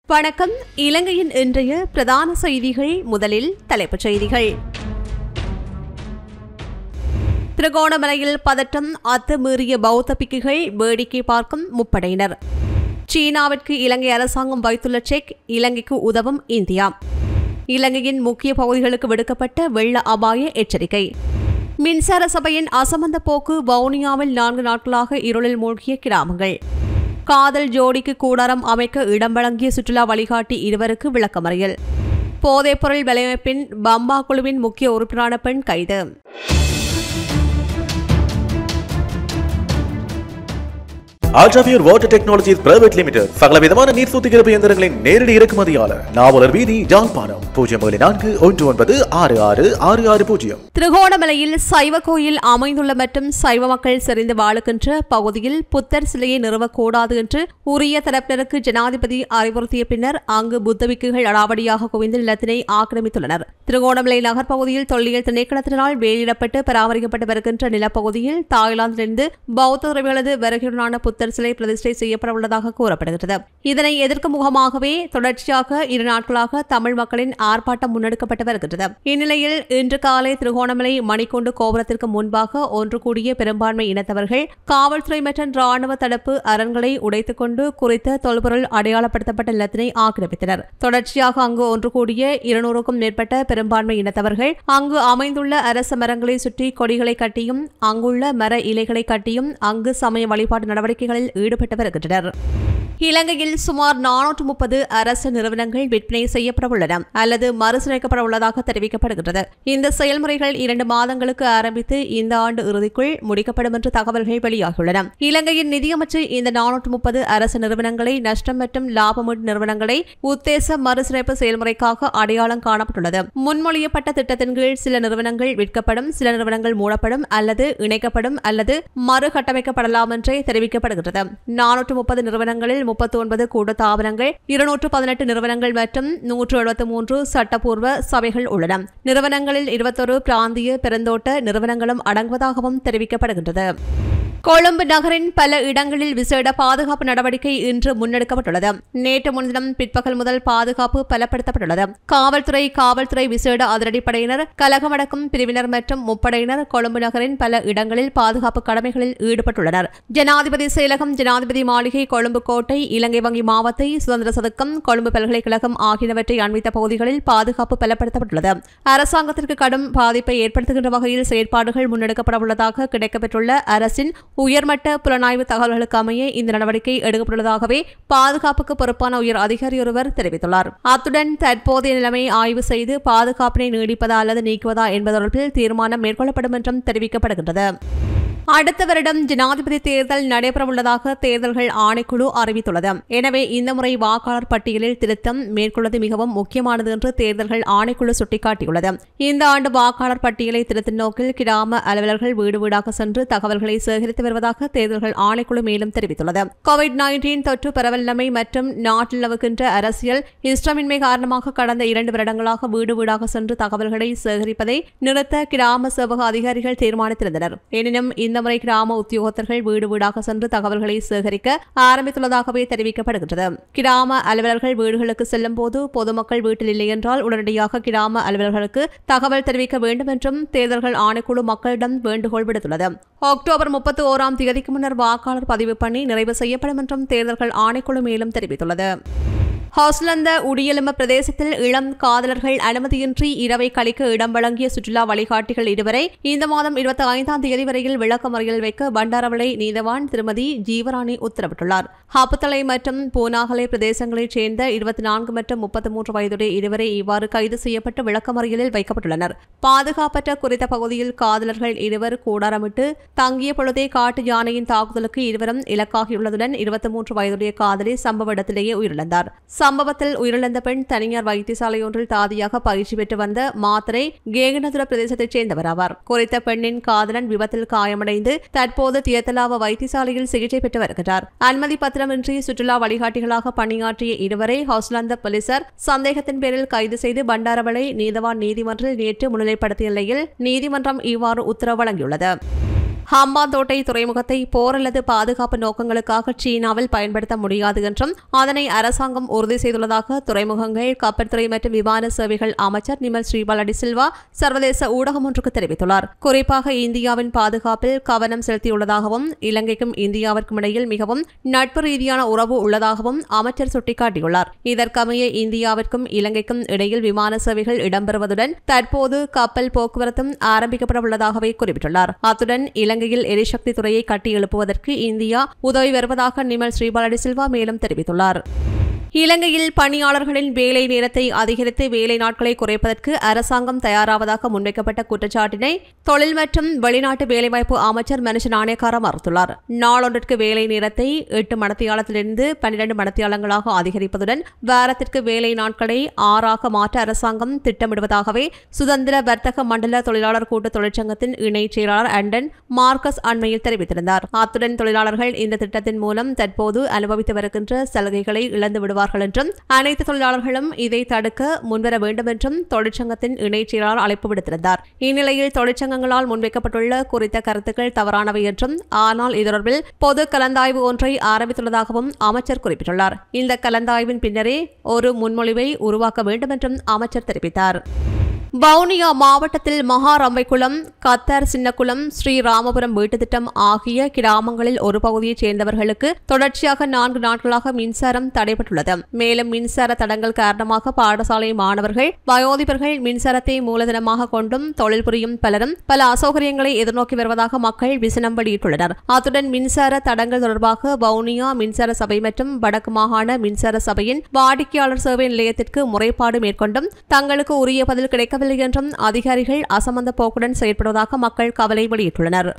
வணக்கம் இலங்கையின் இன்றைய பிரதான செய்திகள் முதலில் தலைப்புச் செய்திகள் திருகோணமலையில் பதட்டம் அத்துமீறிய பௌத்த பிக்குகள் வேடிக்கை பார்க்கும் முப்படையினர் சீனாவிற்கு இலங்கை அரசாங்கம் வைத்துள்ள செக் இலங்கைக்கு உதவும் இந்தியா இலங்கையின் முக்கிய பகுதிகளுக்கு விடுக்கப்பட்ட வெள்ள அபாய எச்சரிக்கை மின்சார சபையின் அசமந்த போக்கு வவுனியாவில் நான்கு நாட்களாக இருளில் மூழ்கிய கிராமங்கள் காதல் ஜோடிக்கு கூடாரம் அமைக்க இடம் வழங்கிய சுற்றுலா வழிகாட்டி இருவருக்கு விளக்கமறியல் போதைப்பொருள் விளைவிப்பின் பம்பா குழுவின் முக்கிய உறுப்பினரான பெண் கைது Ultrapure water technologies private limited சகல விதமான நீர் சுத்திகரிப்பு இயந்திரங்களின் நேரடி இறக்குமதியாளர் நாவலர் வீதி ஜாழ்ப்பாணம் பூஜ்ஜியம் ஏழு நான்கு ஒன்று ஒன்பது ஆறு ஆறு ஆறு ஆறு பூஜ்ஜியம் திருகோணமலையில் சைவ கோயில் அமைந்துள்ள மற்றும் சைவ மக்கள் செறிந்து வாழுகின்ற பகுதியில் புத்தர் சிலையை நிறுவக்கூடாது என்று உரிய தரப்பினருக்கு ஜனாதிபதி அறிவுறுத்திய பின்னர் அங்கு புத்தவிக்குகள் அடாவடியாக குவிந்து நிலத்தினை ஆக்கிரமித்துள்ளனர் திருகோணமலை நகர் பகுதியில் தொல்லியல் திணைக்களத்தினால் வேலியிடப்பட்டு பராமரிக்கப்பட்டு வருகின்ற நிலப்பகுதியில் தாய்லாந்திலிருந்து பௌத்த துறவிகளது வருகையுடனான புத்தர் சிலை பிரதிஷ்டை செய்யப்பட உள்ளதாக கூறப்படுகிறது இதனை எதிர்க்கும் முகமாகவே தொடர்ச்சியாக இரு நாட்களாக தமிழ் மக்களின் ஆர்ப்பாட்டம் முன்னெடுக்கப்பட்டு வருகின்றது இந்நிலையில் இன்று காலை திருகோணமலை மணிக்கூண்டு கோபுரத்திற்கு முன்பாக ஒன்று கூடிய பெரும்பான்மை இனத்தவர்கள் காவல்துறை மற்றும் ராணுவ தடுப்பு அரண்களை உடைத்துக் கொண்டு குறித்த தொல்பொருள் அடையாளப்படுத்தப்பட்ட நிலத்தினை ஆக்கிரமித்தனர் தொடர்ச்சியாக அங்கு ஒன்று கூடிய இருநூறுக்கும் மேற்பட்ட பெரும்பான்மை இனத்தவர்கள் அங்கு அமைந்துள்ள அரச மரங்களை சுற்றி கொடிகளை கட்டியும் அங்குள்ள மர இலைகளை கட்டியும் அங்கு சமய வழிபாட்டு நடவடிக்கைகளில் ஈடுபட்டு வருகின்றனர் இலங்கையில் சுமார் நானூற்று முப்பது அரசு நிறுவனங்கள் விற்பனை செய்யப்பட உள்ளன அல்லது மறுசீரமைக்கப்பட உள்ளதாக தெரிவிக்கப்படுகின்றது இந்த செயல்முறைகள் இரண்டு மாதங்களுக்கு ஆரம்பித்து இந்த ஆண்டு இறுதிக்குள் முடிக்கப்படும் என்று தகவல்கள் வெளியாகியுள்ளன இலங்கையின் நிதியமைச்சு இந்த நானூற்று முப்பது அரசு நிறுவனங்களை நஷ்டம் மற்றும் லாபமீட்டு நிறுவனங்களை உத்தேச மறுசீரமைப்பு செயல்முறைக்காக அடையாளம் காணப்பட்டுள்ளது முன்மொழியப்பட்ட திட்டத்தின் கீழ் சில நிறுவனங்கள் விற்கப்படும் சில நிறுவனங்கள் மூடப்படும் அல்லது இணைக்கப்படும் அல்லது மறுகட்டமைக்கப்படலாம் என்றே தெரிவிக்கப்படுகிறது நானூற்று முப்பது நிறுவனங்களில் முப்பத்தி ஒன்பது கூட்டு தாபனங்கள் இருநூற்று பதினெட்டு நிறுவனங்கள் மற்றும் நூற்று எழுபத்தி மூன்று சட்டப்பூர்வ சபைகள் உள்ளன நிறுவனங்களில் இருபத்தொரு பிராந்திய பெருந்தோட்ட நிறுவனங்களும் அடங்குவதாகவும் தெரிவிக்கப்படுகின்றது கொழும்பு நகரின் பல இடங்களில் விசேட பாதுகாப்பு நடவடிக்கை இன்று முன்னெடுக்கப்பட்டுள்ளது நேற்று முன்தினம் பிற்பகல் முதல் பாதுகாப்பு பலப்படுத்தப்பட்டுள்ளது காவல்துறை காவல்துறை விசேட அதிரடிப்படையினர் கலகமடக்கும் பிரிவினர் மற்றும் முப்படையினர் கொழும்பு நகரின் பல இடங்களில் பாதுகாப்பு கடமைகளில் ஈடுபட்டுள்ளனர் ஜனாதிபதி செயலகம் ஜனாதிபதி மாளிகை கொழும்பு கோட்டை இலங்கை வங்கி மாவத்தை சுதந்திர சதுக்கம் கொழும்பு பல்கலைக்கழகம் ஆகியவற்றை அண்மித்த பகுதிகளில் பாதுகாப்பு பலப்படுத்தப்பட்டுள்ளது அரசாங்கத்திற்கு கடும் பாதிப்பை ஏற்படுத்துகின்ற வகையில் செயற்பாடுகள் முன்னெடுக்கப்பட உள்ளதாக கிடைக்கப்பெற்றுள்ள அரசின் உயர்மட்ட புலனாய்வு தகவல்களுக்கு அமைய இந்த நடவடிக்கை எடுக்கப்பட்டுள்ளதாகவே பாதுகாப்புக்கு பொறுப்பான உயர் அதிகாரி ஒருவர் தெரிவித்துள்ளார் அத்துடன் தற்போதைய நிலைமையை ஆய்வு செய்து பாதுகாப்பினை நீடிப்பதா அல்லது நீக்குவதா என்பது தொடர்பில் தீர்மானம் மேற்கொள்ளப்படும் என்றும் தெரிவிக்கப்படுகின்றது அடுத்த வருடம் ஜனாதிபதி தேர்தல் நடைபெறவுள்ளதாக தேர்தல்கள் ஆணைக்குழு அறிவித்துள்ளது எனவே இந்த முறை வாக்காளர் பட்டியலில் திருத்தம் மேற்கொள்வது மிகவும் முக்கியமானது என்று தேர்தல்கள் ஆணைக்குழு சுட்டிக்காட்டியுள்ளது இந்த ஆண்டு வாக்காளர் பட்டியலை திருத்தும் நோக்கில் கிராம அலுவலர்கள் வீடு வீடாக சென்று தகவல்களை சேகரித்து வருவதாக தேர்தல்கள் ஆணைக்குழு மேலும் தெரிவித்துள்ளது கோவிட் நைன்டீன் தொற்று பரவலின்மை மற்றும் நாட்டில் நிலவுகின்ற அரசியல் இஷ்டமின்மை காரணமாக கடந்த இரண்டு வருடங்களாக வீடு வீடாக சென்று தகவல்களை சேகரிப்பதை நிறுத்த கிராம சேவக அதிகாரிகள் தீர்மானித்திருந்தனர் எனினும் இந்த முறை கிராம உத்தியோகத்தர்கள் வீடு வீடாக சென்று தகவல்களை சேகரிக்க ஆரம்பித்துள்ளதாகவே தெரிவிக்கப்படுகின்றது கிராம அலுவலர்கள் வீடுகளுக்கு செல்லும் போது பொதுமக்கள் வீட்டில் இல்லை என்றால் உடனடியாக கிராம அலுவலர்களுக்கு தகவல் தெரிவிக்க வேண்டும் என்றும் தேர்தல்கள் ஆணைக்குழு மக்களிடம் வேண்டுகோள் விடுத்துள்ளது அக்டோபர் முப்பத்தி ஓராம் தேதிக்கு முன்னர் வாக்காளர் பதிவு பணி நிறைவு செய்யப்படும் என்றும் தேர்தல்கள் ஆணைக்குழு மேலும் தெரிவித்துள்ளது ஹாஸ்லந்த உடியலும பிரதேசத்தில் இளம் காதலர்கள் அனுமதியின்றி இரவை கழிக்க இடம் வழங்கிய சுற்றுலா வழிகாட்டிகள் இருவரை இந்த மாதம் இருபத்தி ஐந்தாம் தேதி வரையில் விளக்க முறையில் வைக்க பண்டாரவளை நீதவான் திருமதி ஜீவராணி உத்தரவிட்டுள்ளார் ஹாப்புத்தலை மற்றும் பூனாகலை பிரதேசங்களைச் சேர்ந்த இருபத்தி நான்கு மற்றும் முப்பத்தி மூன்று வயதுடைய இருவரை இவ்வாறு கைது செய்யப்பட்டு விளக்கமறியலில் வைக்கப்பட்டுள்ளனர் பாதுகாப்பற்ற குறித்த பகுதியில் காதலர்கள் இருவர் கூடாரமிட்டு தங்கிய பொழுதே காட்டு யானையின் தாக்குதலுக்கு இருவரும் இலக்காகியுள்ளதுடன் இருபத்தி மூன்று வயதுடைய காதலி சம்பவ இடத்திலேயே உயிரிழந்தார் சம்பவத்தில் உயிரிழந்த பெண் தனியார் வைத்தியசாலை ஒன்றில் தாதியாக பயிற்சி பெற்று வந்த மாத்திரை கேகனதுர பிரதேசத்தைச் சேர்ந்தவர் ஆவார் குறித்த பெண்ணின் காதலன் விபத்தில் காயமடைந்து தற்போது தியத்தலாவ வைத்தியசாலையில் சிகிச்சை பெற்று வருகிறார் அனுமதி பத்திரமின்றி சுற்றுலா வழிகாட்டிகளாக பணியாற்றிய இருவரை ஹவுஸ்லாந்த போலீசார் சந்தேகத்தின் பேரில் கைது செய்து பண்டாரவளை நீதவான் நீதிமன்றில் நேற்று முன்னிலைப்படுத்திய நிலையில் நீதிமன்றம் இவ்வாறு உத்தரவு வழங்கியுள்ளது ஹம்பாந்தோட்டை துறைமுகத்தை போர் அல்லது பாதுகாப்பு நோக்கங்களுக்காக சீனாவில் பயன்படுத்த முடியாது என்றும் அதனை அரசாங்கம் உறுதி செய்துள்ளதாக துறைமுகங்கள் கப்பற்துறை மற்றும் விமான சேவைகள் அமைச்சர் நிமல் ஸ்ரீபாலடி சில்வா சர்வதேச ஊடகம் ஒன்றுக்கு தெரிவித்துள்ளார் குறிப்பாக இந்தியாவின் பாதுகாப்பில் கவனம் செலுத்தியுள்ளதாகவும் இலங்கைக்கும் இந்தியாவிற்கும் இடையில் மிகவும் நட்பு ரீதியான உறவு உள்ளதாகவும் அமைச்சர் சுட்டிக்காட்டியுள்ளார் இதற்கமைய இந்தியாவிற்கும் இலங்கைக்கும் இடையில் விமான சேவைகள் இடம்பெறுவதுடன் தற்போது கப்பல் போக்குவரத்தும் ஆரம்பிக்கப்பட உள்ளதாகவே குறிப்பிட்டுள்ளார் அத்துடன் இலங்கையில் எரிசக்தி துறையை கட்டி எழுப்புவதற்கு இந்தியா உதவி வருவதாக நிமல் ஸ்ரீபாலடி சில்வா மேலும் தெரிவித்துள்ளார் இலங்கையில் பணியாளர்களின் வேலை நேரத்தை அதிகரித்து வேலை நாட்களை குறைப்பதற்கு அரசாங்கம் தயாராவதாக முன்வைக்கப்பட்ட குற்றச்சாட்டினை தொழில் மற்றும் வெளிநாட்டு வேலைவாய்ப்பு அமைச்சர் மனுஷ நாணயக்கார மறுத்துள்ளார் நாளொன்றிற்கு வேலை நேரத்தை எட்டு மடத்தியாளத்திலிருந்து பன்னிரண்டு மடத்தியாளங்களாக அதிகரிப்பதுடன் வாரத்திற்கு வேலை நாட்களை ஆறாக மாற்ற அரசாங்கம் திட்டமிடுவதாகவே சுதந்திர வர்த்தக மண்டல தொழிலாளர் கூட்டு தொழிற்சங்கத்தின் இணைச் செயலாளர் அண்டன் மார்க்கஸ் அண்மையில் தெரிவித்திருந்தார் அத்துடன் தொழிலாளர்கள் இந்த திட்டத்தின் மூலம் தற்போது அனுபவித்து வருகின்ற சலுகைகளை இழந்து விடுவார்கள் என்றும் அனைத்து தொழிலாளர்களும் இதை தடுக்க முன்வர வேண்டும் என்றும் தொழிற்சங்கத்தின் இணைச் செயலாளர் அழைப்பு விடுத்திருந்தார் இந்நிலையில் தொழிற்சங்கங்களால் முன்வைக்கப்பட்டுள்ள குறித்த கருத்துக்கள் தவறானவை என்றும் ஆனால் இது தொடர்பில் பொது கலந்தாய்வு ஒன்றை ஆரம்பித்துள்ளதாகவும் அமைச்சர் குறிப்பிட்டுள்ளார் இந்த கலந்தாய்வின் பின்னரே ஒரு முன்மொழிவை உருவாக்க வேண்டும் என்றும் அமைச்சர் தெரிவித்தார் வவுனியா மாவட்டத்தில் மகாரம்பைக்குளம் கத்தார் சின்னக்குளம் ஸ்ரீராமபுரம் வீட்டுத் திட்டம் ஆகிய கிராமங்களில் ஒரு பகுதியைச் சேர்ந்தவர்களுக்கு தொடர்ச்சியாக நான்கு நாட்களாக மின்சாரம் தடைபட்டுள்ளது மேலும் மின்சார தடங்கள் காரணமாக பாடசாலை மாணவர்கள் வயோதிபர்கள் மின்சாரத்தை மூலதனமாக கொண்டும் தொழில் புரியும் பலரும் பல அசௌகரியங்களை எதிர்நோக்கி வருவதாக மக்கள் விசனம் வெளியிட்டுள்ளனர் அத்துடன் மின்சார தடங்கள் தொடர்பாக வவுனியா மின்சார சபை மற்றும் வடக்கு மாகாண மின்சார சபையின் வாடிக்கையாளர் சேவை நிலையத்திற்கு முறைப்பாடு மேற்கொண்டும் தங்களுக்கு உரிய பதில் கிடைக்கவில்லை என்றும் அதிகாரிகள் அசமந்த போக்குடன் செயற்படுவதாக மக்கள் கவலை வெளியிட்டுள்ளனர்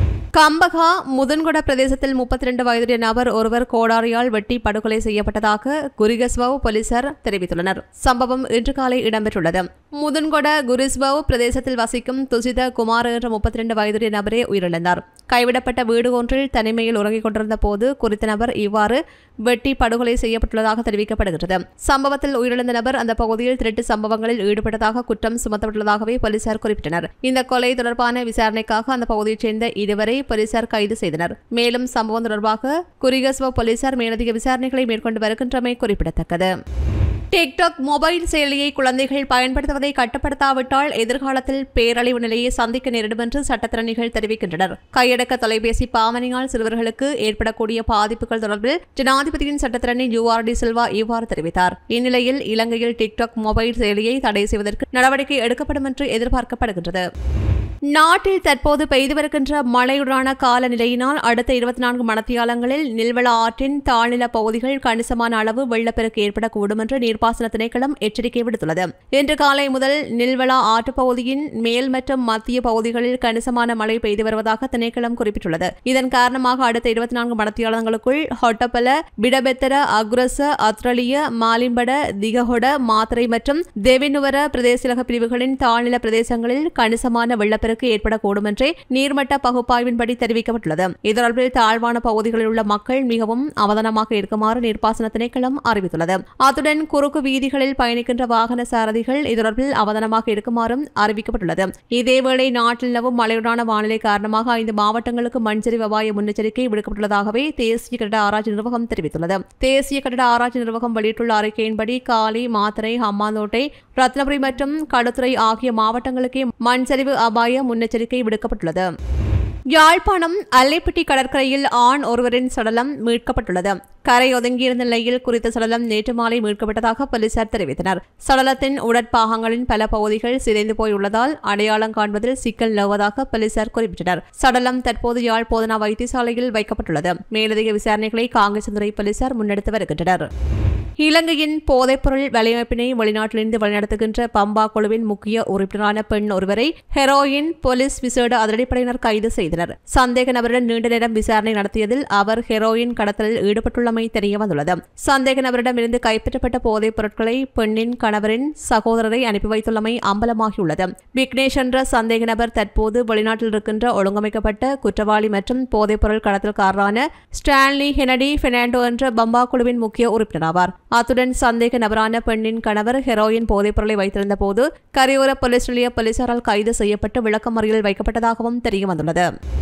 கம்பகா முதன்குட பிரதேசத்தில் முப்பத்தி ரெண்டு வயதுடைய நபர் ஒருவர் கோடாரியால் வெட்டி படுகொலை செய்யப்பட்டதாக குரிகஸ்வவ் போலீசார் தெரிவித்துள்ளனர் சம்பவம் இன்று காலை இடம்பெற்றுள்ளது முதன்கொட குரிஸ்வவ் பிரதேசத்தில் வசிக்கும் துசித குமார் என்ற முப்பத்தி ரெண்டு வயதுடைய நபரே உயிரிழந்தார் கைவிடப்பட்ட வீடு ஒன்றில் தனிமையில் உறங்கிக் கொண்டிருந்த போது குறித்த நபர் இவ்வாறு வெட்டி படுகொலை செய்யப்பட்டுள்ளதாக தெரிவிக்கப்படுகிறது சம்பவத்தில் உயிரிழந்த நபர் அந்த பகுதியில் திருட்டு சம்பவங்களில் ஈடுபட்டதாக குற்றம் சுமத்தப்பட்டுள்ளதாகவே போலீசார் குறிப்பிட்டனர் இந்த கொலை தொடர்பான விசாரணைக்காக அந்த பகுதியைச் சேர்ந்த இருவரை போலீசார் கைது செய்தனர் மேலும் சம்பவம் தொடர்பாக குரிகஸ்வ போலீசார் மேலதிக விசாரணைகளை மேற்கொண்டு வருகின்றமை குறிப்பிடத்தக்கது டிக்டாக் மொபைல் செயலியை குழந்தைகள் பயன்படுத்துவதை கட்டுப்படுத்தாவிட்டால் எதிர்காலத்தில் பேரழிவு நிலையை சந்திக்க நேரிடும் என்று சட்டத்திறனிகள் தெரிவிக்கின்றனர் கையடக்க தொலைபேசி பாவனையால் சிறுவர்களுக்கு ஏற்படக்கூடிய பாதிப்புகள் தொடர்பில் ஜனாதிபதியின் சட்டத்திறனி யூஆர்டி சில்வா இவ்வாறு தெரிவித்தார் இந்நிலையில் இலங்கையில் டிக்டாக் மொபைல் செயலியை தடை செய்வதற்கு நடவடிக்கை எடுக்கப்படும் என்று எதிர்பார்க்கப்படுகின்றது நாட்டில் தற்போது பெய்து வருகின்ற மழையுடனான காலநிலையினால் அடுத்த இருபத்தி நான்கு மணத்தியாலங்களில் நில்வள ஆற்றின் தாழ்நில பகுதிகள் கணிசமான அளவு வெள்ளப்பெருக்கு ஏற்படக்கூடும் என்று நீர்ப்பாசன திணைக்களம் எச்சரிக்கை விடுத்துள்ளது இன்று காலை முதல் நில்வளா ஆற்றுப் பகுதியின் மேல் மற்றும் மத்திய பகுதிகளில் கணிசமான மழை பெய்து வருவதாக திணைக்களம் குறிப்பிட்டுள்ளது இதன் காரணமாக அடுத்த இருபத்தி நான்கு மணத்தியாலங்களுக்குள் ஹொட்டப்பல பிடபெத்தர அக்ரச அத்ரலிய மாலிம்பட திகஹொட மாத்திரை மற்றும் தேவினுவர பிரதேசலக பிரிவுகளின் தாழ்நில பிரதேசங்களில் கணிசமான வெள்ளப்பெருக்கு ஏற்படக்கூடும் என்றே நீர்மட்ட பகுப்பாய்வின்படி தெரிவிக்கப்பட்டுள்ளது இது தொடர்பில் தாழ்வான பகுதிகளில் உள்ள மக்கள் மிகவும் அவதானமாக இருக்குமாறு நீர்ப்பாசன திணைக்களம் அறிவித்துள்ளது அத்துடன் குறுக்கு வீதிகளில் பயணிக்கின்ற வாகன சாரதிகள் இது தொடர்பில் அவதானமாக இருக்குமாறும் அறிவிக்கப்பட்டுள்ளது இதேவேளை நாட்டில் நிலவும் மழையுடான வானிலை காரணமாக ஐந்து மாவட்டங்களுக்கு மண்சரிவு அபாய முன்னெச்சரிக்கை விடுக்கப்பட்டுள்ளதாகவே தேசிய கட்டட ஆராய்ச்சி நிர்வாகம் தெரிவித்துள்ளது தேசிய கட்டட ஆராய்ச்சி நிர்வாகம் வெளியிட்டுள்ள அறிக்கையின்படி காலி மாத்தறை ஹம்மாந்தோட்டை ரத்னபுரி மற்றும் களுத்துறை ஆகிய மாவட்டங்களுக்கே மண்சரிவு அபாய முன்னெச்சரிக்கை விடுக்கப்பட்டுள்ளது யாழ்ப்பாணம் அல்லைப்பட்டி கடற்கரையில் ஆண் ஒருவரின் சடலம் மீட்கப்பட்டுள்ளது கரை ஒதுங்கியிருந்த நிலையில் குறித்த சடலம் நேற்று மாலை மீட்கப்பட்டதாக போலீசார் தெரிவித்தனர் சடலத்தின் உடற்பாகங்களின் பல பகுதிகள் சிதைந்து போயுள்ளதால் அடையாளம் காண்பதில் சிக்கல் நிலவுவதாக போலீசார் குறிப்பிட்டனர் சடலம் தற்போது யாழ் போதனா வைத்தியசாலையில் வைக்கப்பட்டுள்ளது மேலதிக விசாரணைகளை காங்கேசந்துறை போலீசார் முன்னெடுத்து வருகின்றனர் இலங்கையின் போதைப்பொருள் வலையமைப்பினை வெளிநாட்டிலிருந்து வழிநடத்துகின்ற பம்பா குழுவின் முக்கிய உறுப்பினரான பெண் ஒருவரை ஹெரோயின் போலீஸ் விசேட அதிரடிப்படையினர் கைது செய்தனர் சந்தேக நபருடன் நீண்ட நேரம் விசாரணை நடத்தியதில் அவர் ஹெரோயின் கடத்தலில் ஈடுபட்டுள்ளமை தெரியவந்துள்ளது சந்தேக நபரிடமிருந்து கைப்பற்றப்பட்ட போதைப் பொருட்களை பெண்ணின் கணவரின் சகோதரரை அனுப்பி வைத்துள்ளமை அம்பலமாகியுள்ளது விக்னேஷ் என்ற சந்தேக நபர் தற்போது வெளிநாட்டில் இருக்கின்ற ஒழுங்கமைக்கப்பட்ட குற்றவாளி மற்றும் போதைப்பொருள் கடத்தல்காரரான ஸ்டான்லி ஹெனடி பெர்னாண்டோ என்ற பம்பா குழுவின் முக்கிய உறுப்பினராவார் அத்துடன் சந்தேக நபரான பெண்ணின் கணவர் ஹெரோயின் போதைப் பொருளை வைத்திருந்த போது கரையோர போலீஸ் நிலைய போலீசாரால் கைது செய்யப்பட்டு விளக்கமறியலில் வைக்கப்பட்டதாகவும் தெரியவந்துள்ளது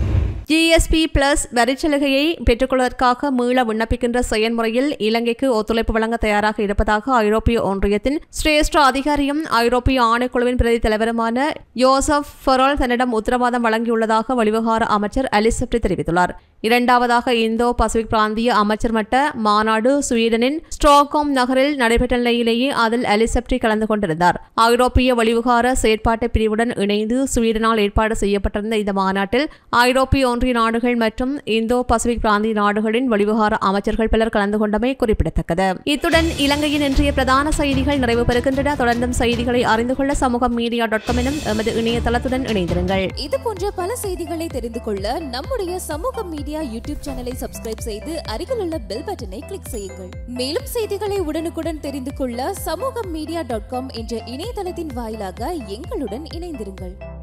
ஜிஎஸ்பி பிளஸ் வரிச்சலுகையை பெற்றுக்கொள்வதற்காக மீள விண்ணப்பிக்கின்ற செயல்முறையில் இலங்கைக்கு ஒத்துழைப்பு வழங்க தயாராக இருப்பதாக ஐரோப்பிய ஒன்றியத்தின் சிரேஷ்ட அதிகாரியும் ஐரோப்பிய ஆணைக்குழுவின் பிரதி தலைவருமான யோசப் ஃபெரோல் தன்னிடம் உத்தரவாதம் வழங்கியுள்ளதாக வெளிவிவகார அமைச்சர் அலிசப்டி தெரிவித்துள்ளார் இரண்டாவதாக இந்தோ பசிபிக் பிராந்திய அமைச்சர் மட்ட மாநாடு ஸ்வீடனின் ஸ்டாக்ஹோம் நகரில் நடைபெற்ற நிலையிலேயே அதில் அலிசப்டி கலந்து கொண்டிருந்தார் ஐரோப்பிய வெளிவிவகார செயற்பாட்டு பிரிவுடன் இணைந்து ஸ்வீடனால் ஏற்பாடு செய்யப்பட்டிருந்த இந்த மாநாட்டில் ஐரோப்பிய ஒன்றிய நாடுகள் மற்றும் இந்தோ பசிபிக் பிராந்திய நாடுகளின் வெளிவிவகார அமைச்சர்கள் பலர் கலந்து கொண்டமை குறிப்பிடத்தக்கது இத்துடன் இலங்கையின் இன்றைய பிரதான செய்திகள் நிறைவு பெறுகின்றன தொடர்ந்தும் செய்திகளை அறிந்து கொள்ள சமூகம் மீடியா டாட் காம் எனும் எமது இணையதளத்துடன் இணைந்திருங்கள் இது போன்ற பல செய்திகளை தெரிந்து கொள்ள நம்முடைய சமூக மீடியா யூடியூப் சேனலை சப்ஸ்கிரைப் செய்து அருகிலுள்ள பெல் பட்டனை கிளிக் செய்யுங்கள் மேலும் செய்திகளை உடனுக்குடன் தெரிந்து கொள்ள சமூக மீடியா டாட் காம் என்ற இணையதளத்தின் வாயிலாக எங்களுடன் இணைந்திருங்கள்